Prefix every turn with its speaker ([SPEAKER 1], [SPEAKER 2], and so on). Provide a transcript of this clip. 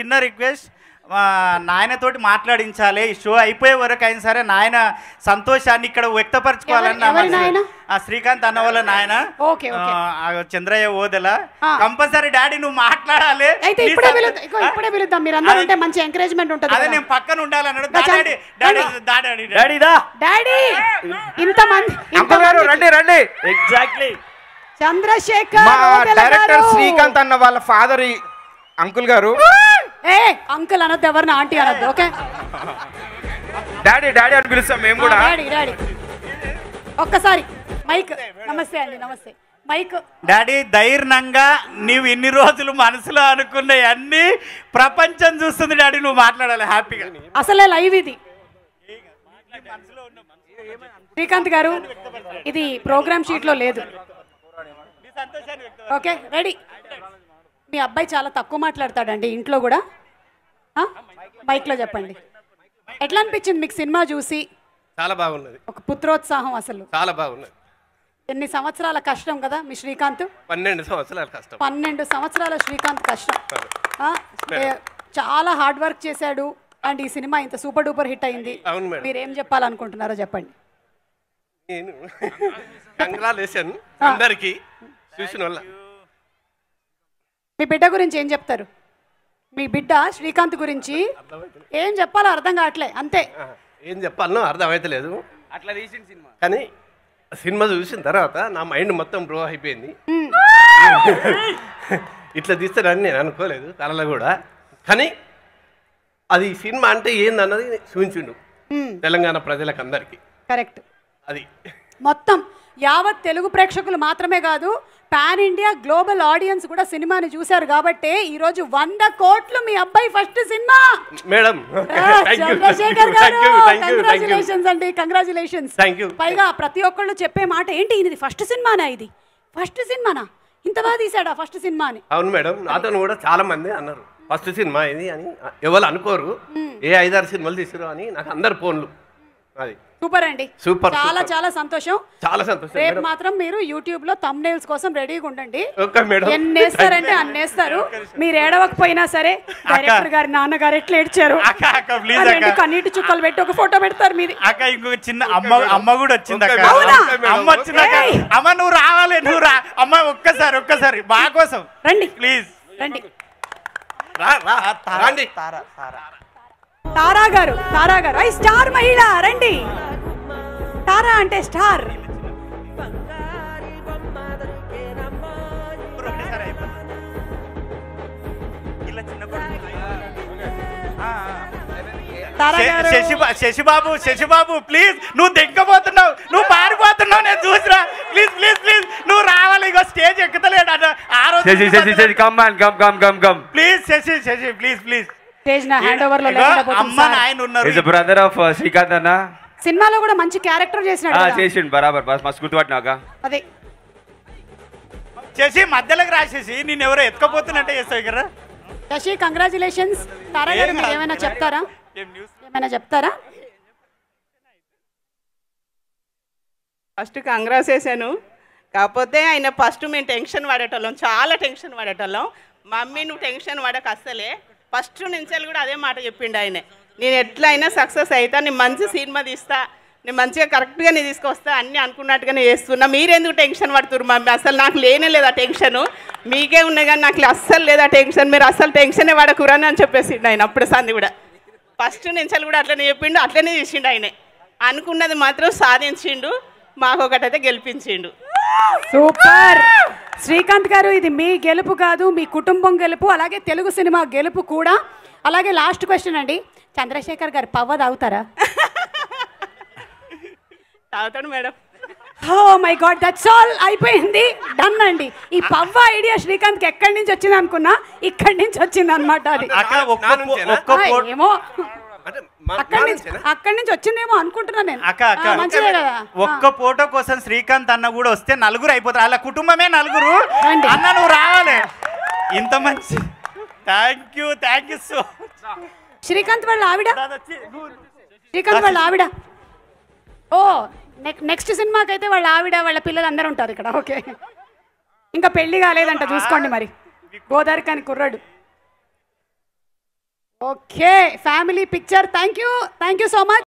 [SPEAKER 1] చిన్న రిక్వెస్ట్ నాయనతోటి మాట్లాడించాలి ఈ షో అయిపోయే వరకు అయినా సరే నాయన సంతోషాన్ని ఇక్కడ వ్యక్తపరచుకోవాలని నా
[SPEAKER 2] ఎవరి- ఎవరి
[SPEAKER 1] మనసు.
[SPEAKER 2] నాయన?
[SPEAKER 1] ఆ శ్రీకాంత్ అన్న వాళ్ళ నాయన
[SPEAKER 2] ఓకే, ఓకే.
[SPEAKER 1] ఆ, ఆ చంద్రయ్య ఓదెల
[SPEAKER 2] ఆ.
[SPEAKER 1] కంపల్సరీ డాడీ నువ్వు మాట్లాడాలి
[SPEAKER 2] అయితే
[SPEAKER 1] నీ
[SPEAKER 2] ఇప్పుడే
[SPEAKER 1] సం-
[SPEAKER 2] పిలుద్దాం ఇగో ఇప్పుడే పిలుద్దాం మీరు అందరూ ఉంటే మంచి ఎంకరేజ్మెంట్ ఉంటుంది
[SPEAKER 1] అదే
[SPEAKER 2] కదా.
[SPEAKER 1] నేను పక్కన ఉండాలన్నాడు
[SPEAKER 2] దా, చం-
[SPEAKER 1] డాడీ డాడీ
[SPEAKER 2] రండి.
[SPEAKER 1] డాడీ
[SPEAKER 3] డాడీ దా
[SPEAKER 2] డాడీ ఇంతమంది
[SPEAKER 4] అంకుల్ గారు రండి రండి
[SPEAKER 3] ఎగ్జాక్ట్లీ
[SPEAKER 2] చంద్రశేఖర్
[SPEAKER 4] మా
[SPEAKER 2] ఓదెల
[SPEAKER 4] డైరెక్టర్
[SPEAKER 2] గారు.
[SPEAKER 4] శ్రీకాంత్ అన్న వాళ్ళ ఫాదర్ అంకుల్ గారు
[SPEAKER 2] ఏ అంకుల్ అనొద్దు ఎవరిని ఆంటీ అనొద్దు ఓకే
[SPEAKER 4] డాడీ డాడీ అని పిలుస్తాం మేము కూడా
[SPEAKER 2] డాడీ డాడీ ఒక్కసారి మైక్ నమస్తే అండి నమస్తే మైక్
[SPEAKER 1] డాడీ ధైర్యంగా నీవు ఇన్ని రోజులు మనసులో అనుకున్న అన్ని ప్రపంచం చూస్తుంది డాడీ నువ్వు మాట్లాడాలి హ్యాపీగా
[SPEAKER 2] అసలే లైవ్ ఇది శ్రీకాంత్ గారు ఇది ప్రోగ్రామ్ షీట్ లో లేదు ఓకే రెడీ మీ అబ్బాయి చాలా తక్కువ మాట్లాడతాడండి ఇంట్లో కూడా ఆ? మైక్లో చెప్పండి ఎట్లా అనిపించింది మీకు సినిమా చూసి
[SPEAKER 5] చాలా బాగున్నది
[SPEAKER 2] ఒక పుత్రోత్సాహం అసలు
[SPEAKER 5] చాలా బాగున్నది
[SPEAKER 2] ఎన్ని సంవత్సరాల కష్టం కదా మీ శ్రీకాంత్
[SPEAKER 5] పన్నెండు సంవత్సరాల కష్టం
[SPEAKER 2] పన్నెండు సంవత్సరాల శ్రీకాంత్ కష్టం ఆ, ఏ- చాలా హార్డ్ వర్క్ చేశాడు అండ్ ఈ సినిమా ఇంత సూపర్ డూపర్ హిట్ అయింది
[SPEAKER 5] అవును మేడం.
[SPEAKER 2] మీరు ఏం చెప్పాలనుకుంటున్నారో చెప్పండి
[SPEAKER 5] నేను కంగ్రాలేషన్ అందరికి చూసిన వాళ్ళ
[SPEAKER 2] మీ బిడ్డ గురించి ఏం చెప్తారు మీ బిడ్డ శ్రీకాంత్ గురించి ఏం చెప్పాలో అర్థం కావట్లే అంతే
[SPEAKER 5] ఆ, ఏం చెప్పాలనో అర్థమైతలేదు
[SPEAKER 3] అట్లా తీసిన సినిమా
[SPEAKER 5] కానీ సినిమా చూసిన తర్వాత నా మైండ్ మొత్తం బ్రో అయిపోయింది ఇట్లా తీస్తారని నేను అనుకోలేదు కళలో కూడా కానీ అది సినిమా అంటే ఏందన్నది చూపించిండు తెలంగాణ ప్రజలకు అందరికీ
[SPEAKER 2] కరెక్ట్
[SPEAKER 5] అది
[SPEAKER 2] మొత్తం యావత్ తెలుగు ప్రేక్షకులు మాత్రమే కాదు పాన్ ఇండియా గ్లోబల్ ఆడియన్స్ కూడా సినిమాని చూశారు కాబట్టి ఈ రోజు వంద కోట్లు మీ అబ్బాయి ఫస్ట్ సినిమా
[SPEAKER 5] మేడం
[SPEAKER 2] ఆ,
[SPEAKER 5] థ్యాంక్ యూ
[SPEAKER 2] చంద్రశేఖర్
[SPEAKER 5] థ్యాంక్
[SPEAKER 2] గారు
[SPEAKER 5] you thank you thank you
[SPEAKER 2] congratulations అండి కంగ్రాచులేషన్స్
[SPEAKER 5] Thank you.
[SPEAKER 2] పైగా ప్రతి ఒక్కళ్ళు చెప్పే మాట ఏంటి ఇది ఫస్ట్ సినిమానా ఇది ఫస్ట్ సినిమానా ఇంత బాగా తీసాడా ఫస్ట్ సినిమా అని
[SPEAKER 5] అవును మేడం నాతో కూడా చాలా మంది అన్నారు ఫస్ట్ సినిమా ఇది అని ఎవరు అనుకోరు ఏ ఐదారు సినిమాలు తీసారు అని నాకు అందరు ఫోన్లు అది
[SPEAKER 2] సూపర్ అండి
[SPEAKER 5] Super,
[SPEAKER 2] చాలా
[SPEAKER 5] super.
[SPEAKER 2] చాలా సంతోషం
[SPEAKER 5] చాలా సంతోషం
[SPEAKER 2] రేపు
[SPEAKER 5] మేడం
[SPEAKER 2] మాత్రం మీరు యూట్యూబ్ లో తమ్నైల్స్ కోసం రెడీగా ఉండండి
[SPEAKER 5] ఓకే మేడం
[SPEAKER 2] ఎన్నేస్తారంటే అన్నేస్తారు మీరు ఏడవకపోయినా సరే డైరెక్టర్ గారి నాన్నగారు ఎట్లా ఏడ్చారు
[SPEAKER 1] అక్క అక్క ప్లీజ్
[SPEAKER 2] ఆ రెండు
[SPEAKER 1] అక్క
[SPEAKER 2] కన్నీటి చుక్కలు పెట్టి ఒక ఫోటో పెడతారు మీది
[SPEAKER 1] అక్క ఇంకొక చిన్న అమ్మ అమ్మ కూడా వచ్చింది అక్క
[SPEAKER 5] ఓకే మేడం, ఓకే మేడం,
[SPEAKER 1] అమ్మ వచ్చింది అక్క
[SPEAKER 2] ఏయ్!
[SPEAKER 1] అమ్మ నువ్వు రావాలి నువ్వు రా అమ్మ ఒక్కసారి ఒక్కసారి మా కోసం
[SPEAKER 2] రండి
[SPEAKER 1] ప్లీజ్
[SPEAKER 2] రండి
[SPEAKER 5] రా రా రండి
[SPEAKER 1] తారా తారా
[SPEAKER 2] తారా గారు తారా గారు ఐ స్టార్ మహిళ రండి తారా అంటే స్టార్
[SPEAKER 1] ఇప్పుడు ఒకేసారి అయిపోయింది. ఇలా చిన్న కొడుకు. ఆ, ఆ.
[SPEAKER 2] తారా
[SPEAKER 1] శ-
[SPEAKER 2] గారు
[SPEAKER 1] శశిబా- శశిబాబు శశిబాబు ప్లీజ్ నువ్వు దిగ్గపోతున్నావు నువ్వు పారిపోతున్నావు నేను చూసిరా ప్లీజ్ ప్లీజ్ ప్లీజ్ నువ్వు రావాలి ఇగో స్టేజ్ ఎక్కుతలేడు అన్న ఆ
[SPEAKER 3] Shashi Shashi Shashi come man come come come come
[SPEAKER 1] please Shashi Shashi please please
[SPEAKER 2] stage నా హ్యాండ్ ఓవర్ లో
[SPEAKER 1] ఇగో
[SPEAKER 2] లేకుండా పోతుంది
[SPEAKER 1] అమ్మ
[SPEAKER 2] సార్.
[SPEAKER 1] నాయన ఉన్నారు
[SPEAKER 3] ఇస్ బ్రదర్ ఆఫ్ శ్రీకాంత్ అన్న
[SPEAKER 2] సినిమాలో కూడా మంచి క్యారెక్టర్ చేసినాడు
[SPEAKER 3] ఆ,
[SPEAKER 2] కదా.
[SPEAKER 3] చేసిండు బరాబర్ బస్ మస్తు గుర్తుపట్టినాక
[SPEAKER 2] అదే
[SPEAKER 1] శశి మధ్యలోకి రాసేసి నేను ఎవరో ఎత్తుకపోతున్నట్టే చేస్తావు కదా
[SPEAKER 2] శశి కంగ్రాచులేషన్స్ తారా గారు
[SPEAKER 1] ఏం
[SPEAKER 2] మీరు
[SPEAKER 1] కాదు.
[SPEAKER 2] ఏమైనా చెప్తారా
[SPEAKER 1] ఏం న్యూస్
[SPEAKER 2] ఏమైనా చెప్తారా
[SPEAKER 6] ఫస్ట్ కంగ్రాస్ వేసాను కాకపోతే ఆయన ఫస్ట్ మేము టెన్షన్ పడేటోళ్ళం చాలా టెన్షన్ పడేటోళ్ళం మమ్మీ నువ్వు టెన్షన్ పడక అస్సలే ఫస్ట్ నుంచి కూడా అదే మాట చెప్పిండు ఆయన నేను ఎట్లయినా సక్సెస్ అవుతా నేను మంచి సినిమా తీస్తా నేను మంచిగా కరెక్ట్గా నేను తీసుకొస్తా అన్ని అనుకున్నట్టుగానే చేస్తున్నా మీరెందుకు టెన్షన్ పడుతున్నారు మమ్మీ అసలు నాకు లేనే లేదు ఆ టెన్షన్ మీకే ఉన్నాయి కానీ నాకు అస్సలు లేదు ఆ టెన్షన్ మీరు అస్సలు టెన్షనే పడకురని అని చెప్పేసిండు ఆయన అప్పుడు సంది కూడా ఫస్ట్ నుంచి కూడా అట్లనే చెప్పిండు అట్లనే చేసిండు ఆయనే అనుకున్నది మాత్రం సాధించిండు మాకు ఒకటైతే గెలిపించిండు
[SPEAKER 2] సూపర్ శ్రీకాంత్ గారు ఇది మీ గెలుపు కాదు మీ కుటుంబం గెలుపు అలాగే తెలుగు సినిమా గెలుపు కూడా అలాగే లాస్ట్ క్వశ్చన్ అండి చంద్రశేఖర్ గారు పవ్వ తాగుతారా
[SPEAKER 6] తాగుతాడు madam
[SPEAKER 2] oh my god that's all అయిపోయింది డన్ అండి ఈ పవ్వ ఐడియా శ్రీకాంత్కి ఎక్కడి నుంచి వచ్చింది అనుకున్నా ఇక్కడి నుంచి వచ్చింది అనమాట అది
[SPEAKER 1] అక్క ఒక్క
[SPEAKER 5] నా
[SPEAKER 1] పో-
[SPEAKER 5] నుంచేనా?
[SPEAKER 1] ఒక్క
[SPEAKER 2] ఆ,
[SPEAKER 1] పో-
[SPEAKER 2] ఏమో
[SPEAKER 5] అంటే మా-
[SPEAKER 2] అక్కడి
[SPEAKER 5] మా
[SPEAKER 2] నుంచి
[SPEAKER 5] నుంచేనా?
[SPEAKER 2] అక్కడి నుంచి వచ్చిందేమో అనుకుంటున్నా నేను
[SPEAKER 1] అక్క అక్క
[SPEAKER 2] ఆ, మంచిదే కదా
[SPEAKER 1] ఒక్క ఫోటో కోసం శ్రీకాంత్ అన్న కూడా వస్తే నలుగురు అయిపోతారు అలా కుటుంబమే నలుగురు
[SPEAKER 2] రండి.
[SPEAKER 1] అన్న నువ్వు రావాలి ఇంత మంచి thank you thank you so
[SPEAKER 2] Srikanth వాళ్ళ ఆవిడ శ్రీకాంత్ వాళ్ళ ఆవిడ ఓ నెక్ నెక్స్ట్ సినిమాకి అయితే వాళ్ళ ఆవిడ వాళ్ళ పిల్లలు అందరూ ఉంటారు ఇక్కడ ఓకే ఇంకా పెళ్లి కాలేదంట చూసుకోండి మరి గోదావరి కాని కుర్రాడు okay family picture thank you thank you so much